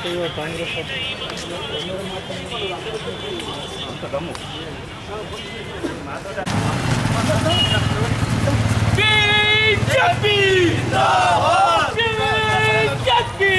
BJP BJP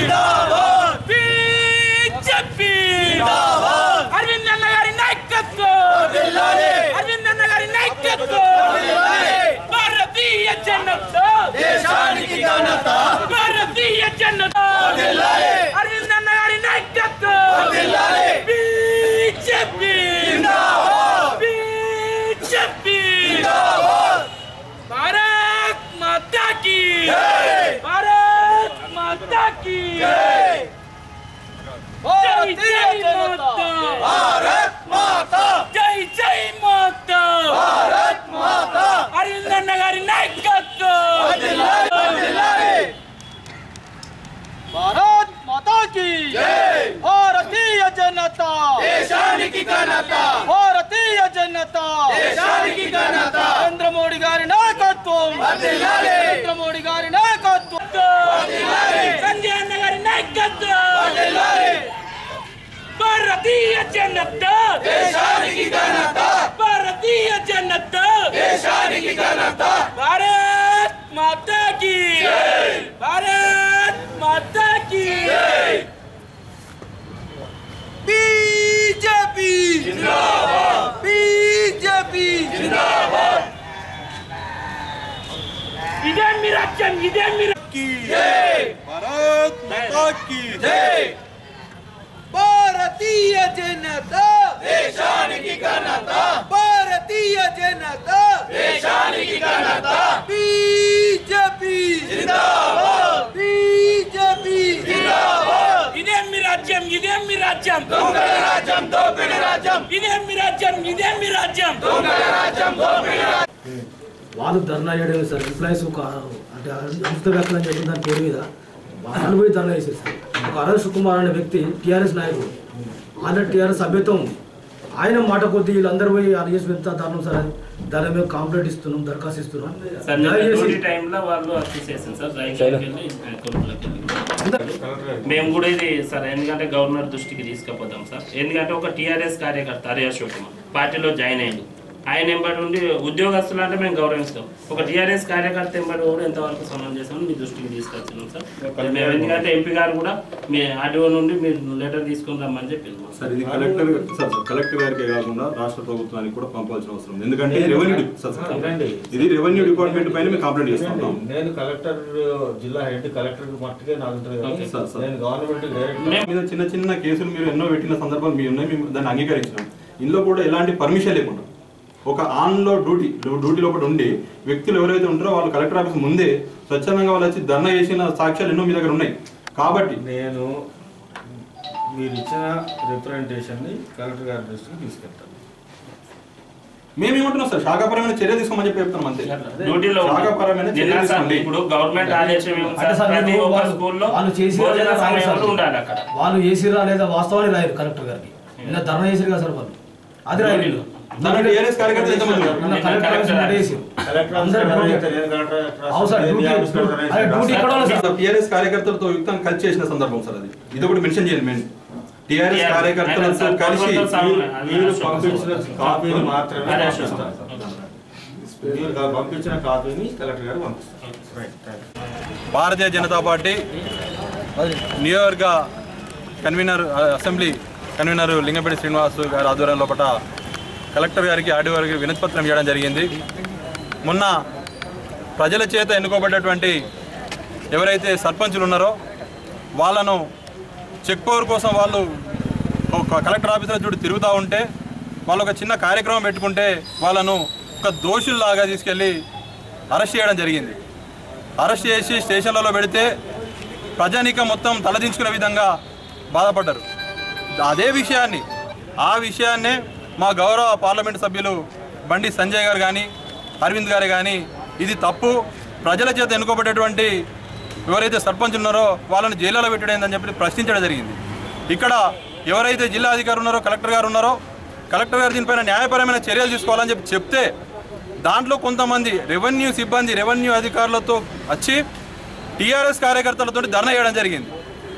BJP Arvind అన్న గారి నాయకత్వం అరవింద్ అన్న గారి నాయకత్వం భారతీయ జనతా దేశానికి ఘనత భారతీయ జనతా అరవింద్ అన్న గారి నాయకత్వం వర్ధిల్లాలి. బీజేపీ జిందాబాద్. బీజేపీ జిందాబాద్. భారత్ మాతా की జై. భారత్ మాతా की జై. జై జై మాతా భారత్ మాతా జై జై మాతా భారత్ మాతా అరవింద్ అన్న గారి నాయకత్వం వర్ధిల్లాలి, వర్ధిల్లాలి. భారత్ మాతా की జై. భారతీయ జనతా దేశానికి ఘనత భారతీయ జనతా దేశానికి ఘనత నరేంద్ర మోడీ గారి నాయకత్వం వర్ధిల్లాలి. నరేంద్ర మోడీ గారి నాయకత్వం వర్ధిల్లాలి. సంజయ్ అన్న గారి నాయకత్వం వర్ధిల్లాలి. భారతీయ జనతా దేశానికి ఘనత భారతీయ జనతా దేశానికి ఘనత భారత్ మాతా की జై. భారత్ మాతా की జై. బీజేపీ జిందాబాద్ బీజేపీ జిందాబాద్ ఇదే మీ రాజ్యం ఇదే మీ జై భారత్ మాతా की జై భారతీయ జనతా దేశానికి ఘనత భారతీయ జనతా దేశానికి ఘనత బీజేపీ జిందాబాద్ బీజేపీ జిందాబాద్ ఇదే మీ రాజ్యం ఇదే మీ రాజ్యం దొంగల రాజ్యం దోపిడి రాజ్యం ఇదే మీ రాజ్యం ఇదే మీ రాజ్యం దొంగల రాజ్యం దోపిడి రాజ్యం వాళ్ళు ధర్నా చేయడం సార్ ఎంప్లాయీస్ ఒక అంటే అంశ వ్యాఖ్యలు అని చెప్పిన దాని పేరు మీద వాళ్ళు పోయి ధర్నా చేశారు సార్ ఒక అరవింద్ సుకుమార్ అనే వ్యక్తి టీఆర్ఎస్ నాయకుడు ఆల్రెడీ టీఆర్ఎస్ సభ్యత్వం ఉంది ఆయన మాట కొద్ది వీళ్ళందరూ పోయి అడిగేసి ఎంత దారుణం సార్ అది దాని మీద కాంప్లైంట్ ఇస్తున్నాం దరఖాస్తు ఇస్తున్నాం సార్ నిన్న దయచేసి డ్యూటీ టైంలో వాళ్ళు వచ్చి చేసింది సార్ రైతులకి వెళ్ళి కొనుగోలుకి వెళ్ళి మేము కూడా ఇది సార్ ఎందుకంటే గవర్నర్ దృష్టికి తీసుకుపోతాం సార్ ఎందుకంటే ఒక టీఆర్ఎస్ కార్యకర్త హరియాష్ కుమార్ పార్టీలో జాయిన్ అయ్యింది ఆయన ఎంబడి ఉండి ఉద్యోగస్తులు అంటే మేము గౌరవిస్తాం ఒక టీఆర్ఎస్ కార్యకర్త ఎంబడి కూడా ఎంతవరకు సన్మానం చేస్తామని మీ దృష్టికి తీసుకొచ్చినాం సార్ మేము ఎందుకంటే ఎంపీ గారు కూడా మీ ఆర్డీఓ నుండి మీరు లెటర్ తీసుకుని రమ్మని చెప్పింది మాకు. సార్ ఇది కలెక్టర్ సార్ సార్ కలెక్టర్ గారికే కాకుండా రాష్ట్ర ప్రభుత్వానికి కూడా పంపాల్సిన అవసరం ఉంది ఎందుకంటే రెవెన్యూ డి- సార్ సార్ వినండి. ఇది రెవెన్యూ డిపార్ట్మెంట్ పైన మేము కంప్లైంట్ చేస్తున్నాం నేను కలెక్టర్ జిల్లా హెడ్ కలెక్టర్ మట్టుకే నాకు ఉంటుంది కానీ ఓకే, సార్, సార్. నేను గవర్నమెంట్ డైరెక్టర్ మీద చిన్న చిన్న కేసులు మీరు ఎన్నో పెట్టిన సందర్భాలు మీ ఉన్నాయి మేము దాన్ని అంగీకరించినాం ఇందులో కూడా ఎలాంటి పర్మిషన్ లేకుండా ఒక ఆన్ లో డ్యూటీ డ్యూటీ లోపల ఉండి వ్యక్తులు ఎవరైతే ఉంటారో వాళ్ళు కలెక్టర్ ఆఫీస్ ముందే స్వచ్ఛందంగా వాళ్ళు వచ్చి ధర్నా చేసిన సాక్ష్యాలు ఎన్నో మీ దగ్గర ఉన్నాయి కాబట్టి నేను మీరు ఇచ్చిన రిప్రజెంటేషన్ ని కలెక్టర్ గారి దృష్టికి తీసుకెళ్తాను మేము ఏమంటున్నాం సార్ శాఖాపరమైన చర్య తీసుకోమని చెప్పి చెప్తున్నాం అంతే డ్యూటీలో ఉన్నాం. శాఖాపరమైన చర్య నిన్న సార్ తీసుకోండి ఇప్పుడు గవర్నమెంట్ ఆదేశం ఏముంది అంటే సార్ సార్ ప్రతి మీరు ఒక్క వాళ్ళు- స్కూల్లో వాళ్ళు చేసిరా భోజన లేదా రాయరు సమయంలో సార్. ఉండాలి అక్కడ వాళ్ళు చేసిరా లేదా వాస్తవాన్ని రాయరు కలెక్టర్ గారికి ఇలా ధర్నా చేసిరు కదా సార్ వాళ్ళు అది రాయరు వీళ్ళు. దాంట్లో టీఆర్ఎస్ కార్యకర్తలు ఎంతమంది ఉన్నారు? నిన్న కలెక్టర్ ఆఫీస్ ముందే చేసిరు. కలెక్టర్ అందరూ ఆఫీస్ డ్యూటీ- అయితే నేను కలెక్టర్ ఆఫీస్ అవును సార్, నేను డ్యూటీ- ఆఫీస్ కలెక్టర్ అదే అయితే డ్యూటీ ఇక్కడ వాళ్ళు సార్. టీఆర్ఎస్ కార్యకర్తలతో యుక్తం కలిసి చేసిన సందర్భం సార్ అది ఇది ఒకటి మెన్షన్ చేయండి మేము టీఆర్ఎస్ TRS కార్యకర్తలతో సార్, కలిసి గవర్నమెంట్ సార్ మీరు- అది మీరు అశోక్ పంపించిన కాపీని మాత్రమే అదే అశోక్ పంపిస్తాను. మీరు పంపించిన కాపీని కలెక్టర్ గారు పంపిస్తారు right thank you Bharatiya Janata Party నియోజకవర్గ convener assembly convener Lingapeti Srinivas గారి ఆధ్వర్యం లోపల కలెక్టర్ గారికి ఆర్డీఓ గారికి వినతిపత్రం చేయడం జరిగింది మొన్న ప్రజల చేత ఎన్నుకోబడ్డటువంటి ఎవరైతే సర్పంచులు ఉన్నారో వాళ్ళను చెక్ పవర్ కోసం వాళ్ళు ఒక కలెక్టర్ ఆఫీసులో చూడు తిరుగుతూ ఉంటే వాళ్ళు ఒక చిన్న కార్యక్రమం పెట్టుకుంటే వాళ్ళను ఒక దోషుల్లాగా తీసుకెళ్ళి అరెస్ట్ చేయడం జరిగింది అరెస్ట్ చేసి స్టేషన్లలో పెడితే ప్రజానీకం మొత్తం తలదించుకునే విధంగా బాధపడ్డారు అదే విషయాన్ని ఆ విషయాన్నే మా గౌరవ పార్లమెంట్ సభ్యులు బండి సంజయ్ గారు కానీ అరవింద్ గారు కానీ ఇది తప్పు ప్రజల చేత ఎన్నుకోబడేటువంటి ఎవరైతే సర్పంచ్ ఉన్నారో వాళ్ళని జైల్లో పెట్టడేందని చెప్పి ప్రశ్నించడం జరిగింది ఇక్కడ ఎవరైతే జిల్లా అధికారులు ఉన్నారో కలెక్టర్ గారు ఉన్నారో కలెక్టర్ గారు దీనిపైన న్యాయపరమైన చర్యలు తీసుకోవాలని చెప్పి చెప్తే దాంట్లో కొంతమంది రెవెన్యూ సిబ్బంది రెవెన్యూ అధికారులతో వచ్చి టీఆర్ఎస్ కార్యకర్తలతో ధర్నా చేయడం జరిగింది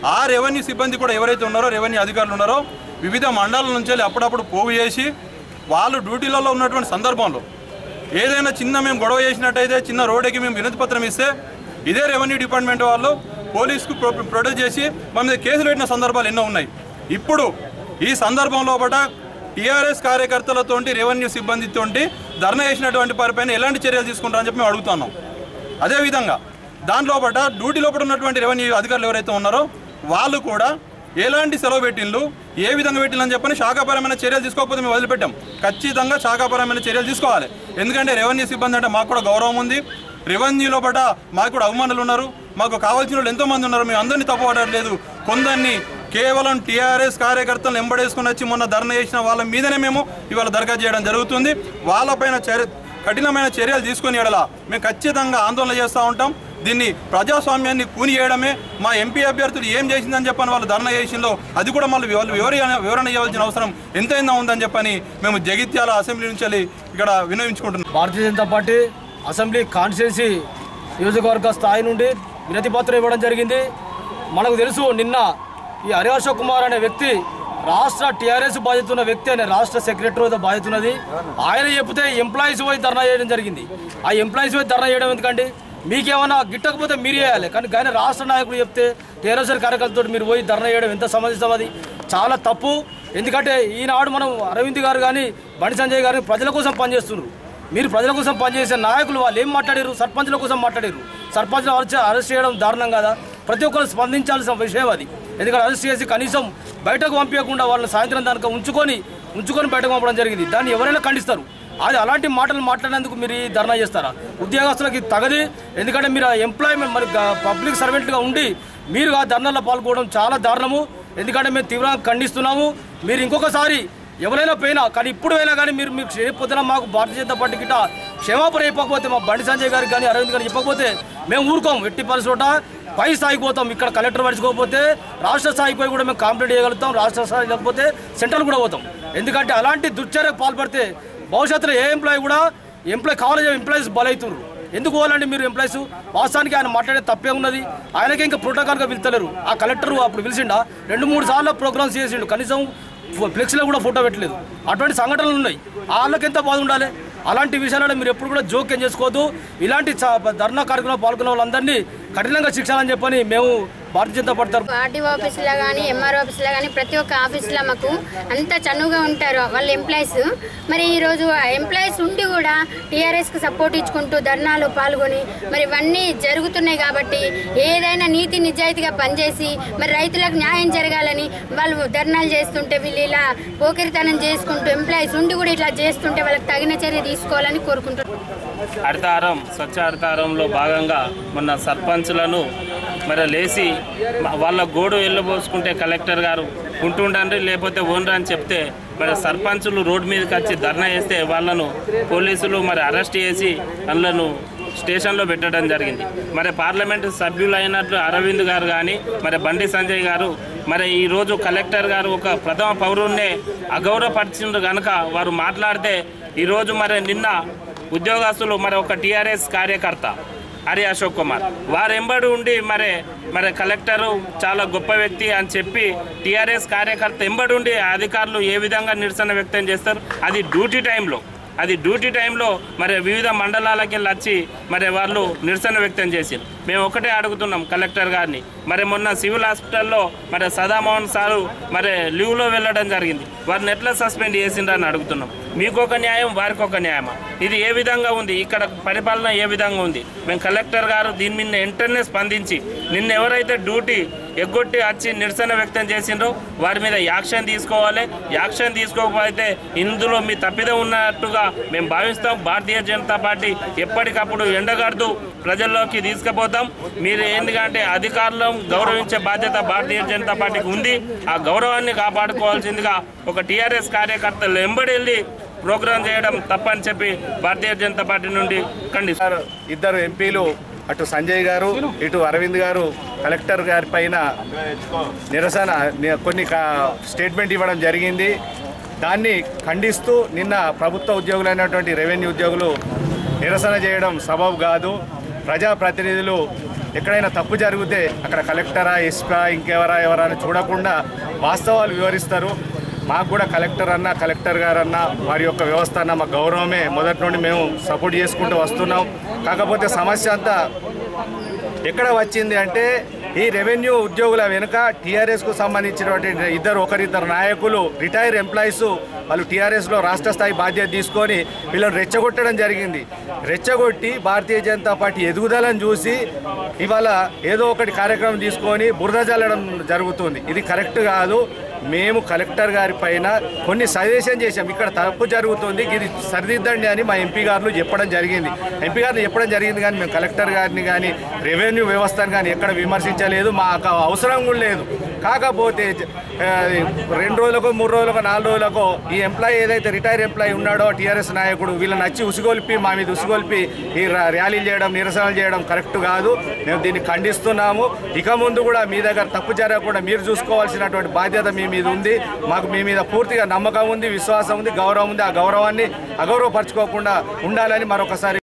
ఆ రెవెన్యూ సిబ్బంది కూడా ఎవరైతే ఉన్నారో రెవెన్యూ అధికారులు ఉన్నారో వివిధ మండలాల నుంచి వెళ్ళి అప్పుడప్పుడు పోగు చేసి వాళ్ళు డ్యూటీలలో ఉన్నటువంటి సందర్భంలో ఏదైనా చిన్న మేము గొడవ చేసినట్టయితే చిన్న రోడ్డుకి మేము వినతి పత్రం ఇస్తే ఇదే రెవెన్యూ డిపార్ట్మెంట్ వాళ్ళు పోలీసుకు ప్రొ ప్రొడ్యూస్ చేసి మా మీద కేసులు పెట్టిన సందర్భాలు ఎన్నో ఉన్నాయి ఇప్పుడు ఈ సందర్భంలో పట టీఆర్ఎస్ కార్యకర్తలతోటి రెవెన్యూ సిబ్బందితోటి ధర్నా చేసినటువంటి వారిపైన ఎలాంటి చర్యలు తీసుకుంటారని చెప్పి మేము అడుగుతున్నాం అదేవిధంగా దాని లోపల డ్యూటీ లోపల ఉన్నటువంటి రెవెన్యూ అధికారులు ఎవరైతే ఉన్నారో వాళ్ళు కూడా ఎలాంటి సెలవు పెట్టిండ్లు ఏ విధంగా పెట్టిండ్లు అని చెప్పని శాఖాపరమైన చర్యలు తీసుకోకపోతే మేము వదిలిపెట్టాం ఖచ్చితంగా శాఖాపరమైన చర్యలు తీసుకోవాలి ఎందుకంటే రెవెన్యూ సిబ్బంది అంటే మాకు కూడా గౌరవం ఉంది రెవెన్యూ లోపల మాకు కూడా అవమానులు ఉన్నారు మాకు కావాల్సిన వాళ్ళు ఎంతోమంది ఉన్నారు మేము అందరినీ తప్పుపడట్లేదు కొందరిని కేవలం టీఆర్ఎస్ కార్యకర్తలను ఎంబడేసుకుని వచ్చి మొన్న ధర్నా చేసిన వాళ్ళ మీదనే మేము ఇవాళ దరఖాస్తు చేయడం జరుగుతుంది వాళ్ళపైన చర్య కఠినమైన చర్యలు తీసుకుని ఎడలా మేము ఖచ్చితంగా ఆందోళన చేస్తూ ఉంటాం దీన్ని ప్రజాస్వామ్యాన్ని కూని చేయడమే మా ఎంపీ అభ్యర్థులు ఏం చేసిందని చెప్పని వాళ్ళు ధర్నా చేసిందో అది కూడా మళ్ళీ వాళ్ళు వివరణ వివరణ ఇవ్వాల్సిన అవసరం ఎంతైనా ఉందని చెప్పని మేము జగిత్యాల అసెంబ్లీ నుంచి వెళ్ళి ఇక్కడ వినవించుకుంటున్నాం భారతీయ జనతా పార్టీ అసెంబ్లీ కాన్స్టిట్యున్సీ నియోజకవర్గ స్థాయి నుండి వినతి పత్రం ఇవ్వడం జరిగింది మనకు తెలుసు నిన్న ఈ హరిహర్ష కుమార్ అనే వ్యక్తి రాష్ట్ర టీఆర్ఎస్ బాధ్యత ఉన్న వ్యక్తి అనే రాష్ట్ర సెక్రటరీ బాధ్యత ఉన్నది ఆయన చెప్తే ఎంప్లాయీస్ పోయి ధర్నా చేయడం జరిగింది ఆ ఎంప్లాయీస్ పోయి ధర్నా చేయడం ఎందుకండి మీకేమన్నా గిట్టకపోతే మీరు చేయాలి కానీ కానీ రాష్ట్ర నాయకుడు చెప్తే టీఆర్ఎస్ కార్యకర్తలతో మీరు పోయి ధర్నా చేయడం ఎంత సమంజసం అది చాలా తప్పు ఎందుకంటే ఈనాడు మనం అరవింద్ గారు కానీ బండి సంజయ్ గారు ప్రజల కోసం పనిచేస్తున్నారు మీరు ప్రజల కోసం పనిచేసే నాయకులు వాళ్ళు ఏం మాట్లాడారు సర్పంచ్ల కోసం మాట్లాడారు సర్పంచ్లు అరెస్ట్ అరెస్ట్ చేయడం దారుణం కదా ప్రతి ఒక్కరు స్పందించాల్సిన విషయం అది ఎందుకంటే అరెస్ట్ చేసి కనీసం బయటకు పంపించకుండా వాళ్ళని సాయంత్రం దానికి ఉంచుకొని ఉంచుకొని బయటకు పంపడం జరిగింది దాన్ని ఎవరైనా ఖండిస్తారు అది అలాంటి మాటలు మాట్లాడినందుకు మీరు ఈ ధర్నా చేస్తారా ఉద్యోగస్తులకి తగది ఎందుకంటే మీరు ఎంప్లాయ్మెంట్ మరి పబ్లిక్ సర్వెంట్గా ఉండి మీరు ఆ ధర్నాలో పాల్గొనడం చాలా దారుణము ఎందుకంటే మేము తీవ్రంగా ఖండిస్తున్నాము మీరు ఇంకొకసారి ఎవరైనా పోయినా కానీ ఇప్పుడు అయినా కానీ మీరు మీకు రేపు పొద్దున మాకు భారతీయ జనతా పార్టీ గిట్ట క్షమాపణ చెప్పకపోతే మా బండి సంజయ్ గారికి కానీ అరవింద్ గారికి చెప్పకపోతే మేము ఊరుకోం ఎట్టి పరిస్థితి పై స్థాయికి పోతాం ఇక్కడ కలెక్టర్ పడుచుకోకపోతే రాష్ట్ర స్థాయికి పోయి కూడా మేము కాంప్లీట్ చేయగలుగుతాం రాష్ట్ర స్థాయి లేకపోతే సెంట్రల్ కూడా పోతాం ఎందుకంటే అలాంటి దుర్చర్యకు పాల్పడితే భవిష్యత్తులో ఏ ఎంప్లాయీ కూడా ఎంప్లాయ్ కావాలని ఎంప్లాయీస్ బలవుతున్నారు ఎందుకు పోవాలండి మీరు ఎంప్లాయీస్ వాస్తవానికి ఆయన మాట్లాడే తప్పే ఉన్నది ఆయనకి ఇంకా ప్రోటోకాల్గా పిలుతలేరు ఆ కలెక్టర్ అప్పుడు పిలిచిండా రెండు మూడు సార్లు ప్రోగ్రామ్స్ చేసిండు కనీసం ఫ్లెక్స్లో కూడా ఫోటో పెట్టలేదు అటువంటి సంఘటనలు ఉన్నాయి వాళ్ళకి ఎంత బాధ ఉండాలి అలాంటి విషయాలలో మీరు ఎప్పుడు కూడా జోక్యం చేసుకోవద్దు ఇలాంటి చ- ధర్నా కార్యక్రమంలో పాల్గొన్న వాళ్ళందరినీ కఠినంగా శిక్షాలని చెప్పని మేము భారతీయ జనతా పార్టీ తరఫున ఆర్టీఓ ఆఫీసులో కానీ ఎంఆర్ఓ ఆఫీసులో కానీ ప్రతి ఒక్క ఆఫీసులో మాకు అంత చనువుగా ఉంటారు వాళ్ళ ఎంప్లాయీస్ మరి ఈరోజు ఎంప్లాయీస్ ఉండి కూడా టీఆర్ఎస్కి సపోర్ట్ ఇచ్చుకుంటూ ధర్నాలు పాల్గొని మరి ఇవన్నీ జరుగుతున్నాయి కాబట్టి ఏదైనా నీతి నిజాయితీగా పనిచేసి మరి రైతులకు న్యాయం జరగాలని వాళ్ళు ధర్నాలు చేస్తుంటే వీళ్ళు ఇలా పోకిరితనం చేసుకుంటూ ఎంప్లాయీస్ ఉండి కూడా ఇట్లా చేస్తుంటే వాళ్ళకి తగిన చర్య తీసుకోవాలని కోరుకుంటున్నాను హరితారం స్వచ్ఛ హరితారంలో భాగంగా మొన్న సర్పంచ్లను మరి లేచి మా- వాళ్ళ గోడు వెళ్ళబోసుకుంటే కలెక్టర్ గారు ఉంటుండండి లేకపోతే ఓనర్ అని చెప్తే మరి సర్పంచులు రోడ్డు మీదకి వచ్చి ధర్నా చేస్తే వాళ్ళను పోలీసులు మరి అరెస్ట్ చేసి వాళ్ళను స్టేషన్లో పెట్టడం జరిగింది మరి పార్లమెంటు సభ్యులు అయినట్లు అరవింద్ గారు కానీ మరి బండి సంజయ్ గారు మరి ఈరోజు కలెక్టర్ గారు ఒక ప్రథమ పౌరున్నే అగౌరవపరిచిండ్రు కనుక వారు మాట్లాడితే ఈరోజు మరి నిన్న ఉద్యోగస్తులు మరి ఒక టీఆర్ఎస్ కార్యకర్త హరి అశోక్ కుమార్ వారు ఎంబడి ఉండి మరి మరి కలెక్టరు చాలా గొప్ప వ్యక్తి అని చెప్పి టీఆర్ఎస్ కార్యకర్త ఎంబడి ఉండి అధికారులు ఏ విధంగా నిరసన వ్యక్తం చేస్తారు అది డ్యూటీ టైంలో అది డ్యూటీ టైంలో మరి వివిధ మండలాలకి వెళ్ళి వచ్చి మరి వాళ్ళు నిరసన వ్యక్తం చేసారు మేము ఒకటే అడుగుతున్నాం కలెక్టర్ గారిని మరి మొన్న సివిల్ హాస్పిటల్లో మరి సదామోహన్ సారు మరి లీవ్లో వెళ్ళడం జరిగింది వారిని ఎట్లా సస్పెండ్ చేసిండ్రని అడుగుతున్నాం మీకు ఒక న్యాయం వారికి ఒక న్యాయమా ఇది ఏ విధంగా ఉంది ఇక్కడ పరిపాలన ఏ విధంగా ఉంది మేము కలెక్టర్ గారు దీని మీద వెంటనే స్పందించి నిన్న ఎవరైతే డ్యూటీ ఎగ్గొట్టి వచ్చి నిరసన వ్యక్తం చేసిండ్రో వారి మీద యాక్షన్ తీసుకోవాలి యాక్షన్ తీసుకోకపోతే ఇందులో మీ తప్పిదం ఉన్నట్టుగా మేము భావిస్తాం భారతీయ జనతా పార్టీ ఎప్పటికప్పుడు ఎండగడుతూ ప్రజల్లోకి తీసుకుపోతాం మీరు ఎందుకంటే అధికారులను గౌరవించే బాధ్యత భారతీయ జనతా పార్టీకి ఉంది ఆ గౌరవాన్ని కాపాడుకోవాల్సిందిగా ఒక టీఆర్ఎస్ కార్యకర్తలు ఎంబడి వెళ్ళి ప్రోగ్రాం చేయడం తప్పని చెప్పి భారతీయ జనతా పార్టీ నుండి ఖండిస్తారు ఇద్దరు ఎంపీలు అటు సంజయ్ గారు ఇటు అరవింద్ గారు కలెక్టర్ గారి పైన నిరసన ని- కొన్ని కా- స్టేట్మెంట్ ఇవ్వడం జరిగింది దాన్ని ఖండిస్తూ నిన్న ప్రభుత్వ ఉద్యోగులైనటువంటి రెవెన్యూ ఉద్యోగులు నిరసన చేయడం సబబు కాదు ప్రజాప్రతినిధులు ఎక్కడైనా తప్పు జరిగితే అక్కడ కలెక్టరా ఎస్పా ఇంకెవరా ఎవరా అని చూడకుండా వాస్తవాలు వివరిస్తారు మాకు కూడా కలెక్టర్ అన్న కలెక్టర్ గారన్న వారి యొక్క వ్యవస్థ అన్న మా గౌరవమే మొదటి నుండి మేము సపోర్ట్ చేసుకుంటూ వస్తున్నాం కాకపోతే సమస్య అంతా ఎక్కడ వచ్చింది అంటే ఈ రెవెన్యూ ఉద్యోగుల వెనుక టీఆర్ఎస్కు సంబంధించినటువంటి ఇద్దరు ఒకరిద్దరు నాయకులు రిటైర్ ఎంప్లాయీస్ వాళ్ళు టీఆర్ఎస్లో రాష్ట్ర స్థాయి బాధ్యత తీసుకొని వీళ్ళని రెచ్చగొట్టడం జరిగింది రెచ్చగొట్టి భారతీయ జనతా పార్టీ ఎదుగుదలను చూసి ఇవాళ ఏదో ఒకటి కార్యక్రమం తీసుకొని బురద జల్లడం జరుగుతుంది ఇది కరెక్ట్ కాదు మేము కలెక్టర్ గారి పైన కొన్ని సజెషన్ చేశాం ఇక్కడ తప్పు జరుగుతుంది ఇది సరిదిద్దండి అని మా ఎంపీ గారు చెప్పడం జరిగింది ఎంపీ గారిని చెప్పడం జరిగింది కానీ మేము కలెక్టర్ గారిని కానీ రెవెన్యూ వ్యవస్థను కానీ ఎక్కడ విమర్శించలేదు మాకు అవసరం కూడా లేదు కాకపోతే ఆ, రెండు రోజులకు మూడు రోజులకు నాలుగు రోజులకు ఈ ఎంప్లాయీ ఏదైతే రిటైర్ ఎంప్లాయీ ఉన్నాడో టీఆర్ఎస్ నాయకుడు వీళ్ళని నచ్చి ఉసిగొల్పి మా మీద ఉసిగొల్పి ఈ రా- ర్యాలీలు చేయడం నిరసనలు చేయడం కరెక్ట్ కాదు మేము దీన్ని ఖండిస్తున్నాము ఇక ముందు కూడా మీ దగ్గర తప్పు జరగకుండా మీరు చూసుకోవాల్సినటువంటి బాధ్యత మీ మీద ఉంది మాకు మీ మీద పూర్తిగా నమ్మకం ఉంది విశ్వాసం ఉంది గౌరవం ఉంది ఆ గౌరవాన్ని అగౌరవపరచుకోకుండా ఉండాలని మరొకసారి